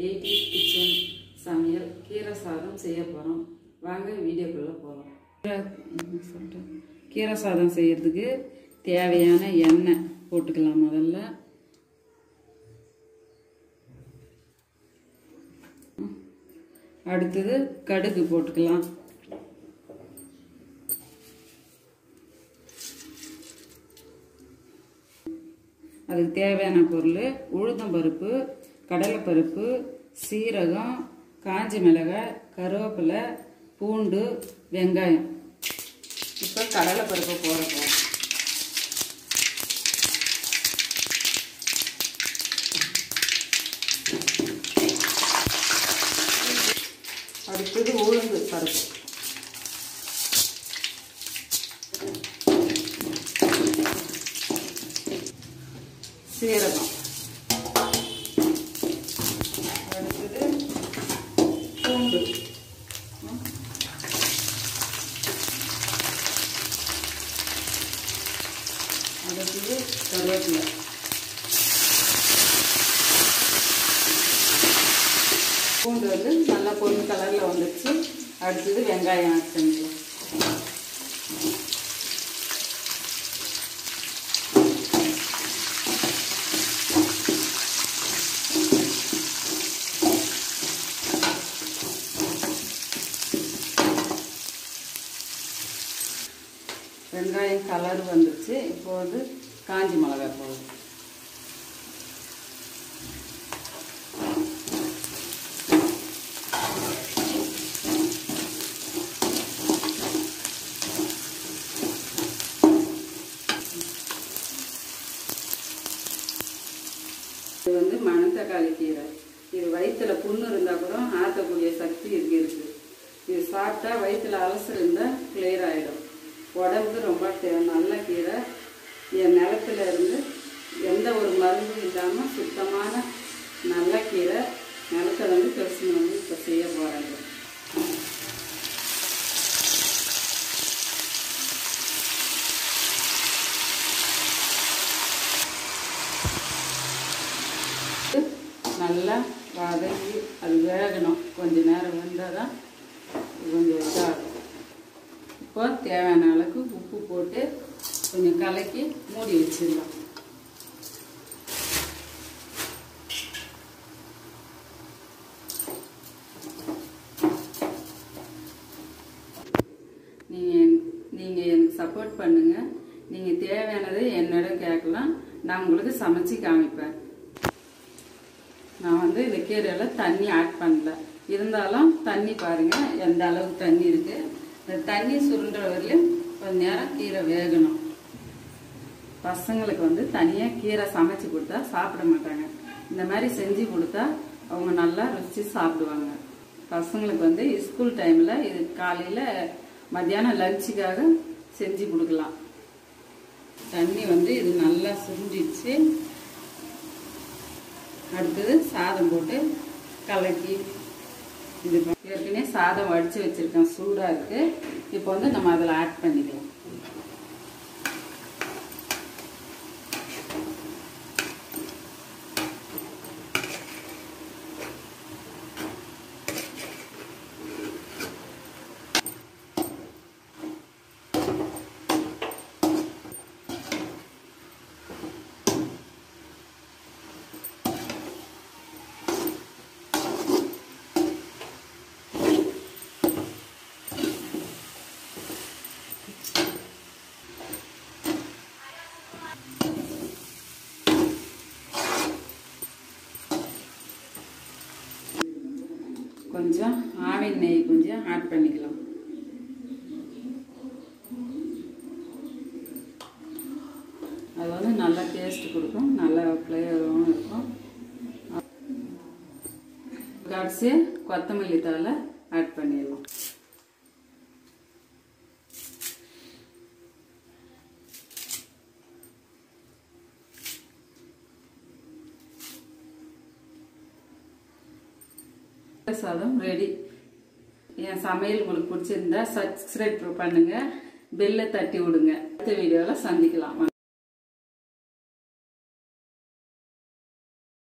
Eighty kitchen சமையல் கீரை சாதம் செய்ய போகிறோம் வாங்க வீடியோக்குள்ளே போகலாம் கீரை சொல்லிட்டேன் கீரை சாதம் செய்யறதுக்கு தேவையான எண்ணெய் போட்டுக்கலாம் முதல்ல அடுத்தது கடுகு போட்டுக்கலாம் அதுக்கு தேவையான பொருள் உளுந்தம்பருப்பு கடலைப்பருப்பு சீரகம் காஞ்ச மிளகாய் கருவேப்பிலை பூண்டு வெங்காயம் இப்போ கடலைப்பருப்பை போட போகிறோம் அடுத்தது உளுந்து பருப்பு சீரகம் அடுத்தது பூண்டு ம். அடுத்தது கருவேப்பிலை பூண்டு வந்து நல்லா பொண்ணு கலரில் வந்துடுச்சு அடுத்தது வெங்காயம் ஆட் பண்ணிக்கலாம் வெங்காயம் கலர் வந்துருச்சு இப்போ வந்து காஞ்சி மிளகாய் போதும் இது வந்து மணத்தக்காளி கீரை இது வயிற்றுல புண்ணு இருந்தால் கூட ஆற்றக்கூடிய சக்தி இருக்கு இருக்கு இது சாப்பிட்டா வயிற்றுல அலசர் இருந்தால் கிளியர் ஆகிடும் உடம்புக்கு ரொம்ப தே- நல்ல கீரை என் நிலத்துல இருந்து எந்த ஒரு மருந்தும் இல்லாமல் சுத்தமான நல்ல கீரை நிலத்தை வந்து பெருசு வந்து இப்போ செய்ய போகிறாங்க நல்லா வதக்கி அது வேகணும் கொஞ்ச நேரம் வெந்தால் தான் கொஞ்சம் இதாகும் இப்போ தேவையான அளவுக்கு உப்பு போட்டு கொஞ்சம் கலக்கி மூடி வச்சிடலாம் நீங்கள் நீங்கள் எனக்கு சப்போர்ட் பண்ணுங்கள் நீங்கள் தேவையானதை என்னிடம் கேட்கலாம் நான் உங்களுக்கு சமைச்சு காமிப்பேன் நான் வந்து இந்த கீரையில் தண்ணி ஆட் பண்ணல இருந்தாலும் தண்ணி பாருங்க எந்த அளவுக்கு தண்ணி இருக்கு இந்த தண்ணி சுருண்டுற வரையிலும் கொஞ்ச நேரம் கீரை வேகணும் பசங்களுக்கு வந்து தனியாக கீரை சமைச்சு கொடுத்தா சாப்பிட மாட்டாங்க இந்த மாதிரி செஞ்சு கொடுத்தா அவங்க நல்லா ருசி சாப்பிடுவாங்க பசங்களுக்கு வந்து ஸ்கூல் டைமில் இது காலையில் மத்தியானம் லஞ்சுக்காக செஞ்சு கொடுக்கலாம் தண்ணி வந்து இது நல்லா சுருண்டிடுச்சு அடுத்தது சாதம் போட்டு கலக்கி இது பண்ணி- ஏற்கனவே சாதம் வடித்து வச்சுருக்கேன் சூடாக இருக்குது இப்போ வந்து நம்ம அதில் ஆட் பண்ணிக்கலாம் கொஞ்சம் ஆவின் நெய் கொஞ்சம் ஆட் பண்ணிக்கலாம் அது வந்து நல்லா டேஸ்ட் கொடுக்கும் நல்ல ஃப்ளேவரும் இருக்கும் கடைசி கொத்தமல்லி தழை ஆட் பண்ணிடலாம் சாதம் ரெடி என் சமையல் உங்களுக்கு பிடிச்சிருந்தா சப்ஸ்கிரைப் பண்ணுங்க பெல்லை தட்டி விடுங்க அடுத்த வீடியோவில் சந்திக்கலாம்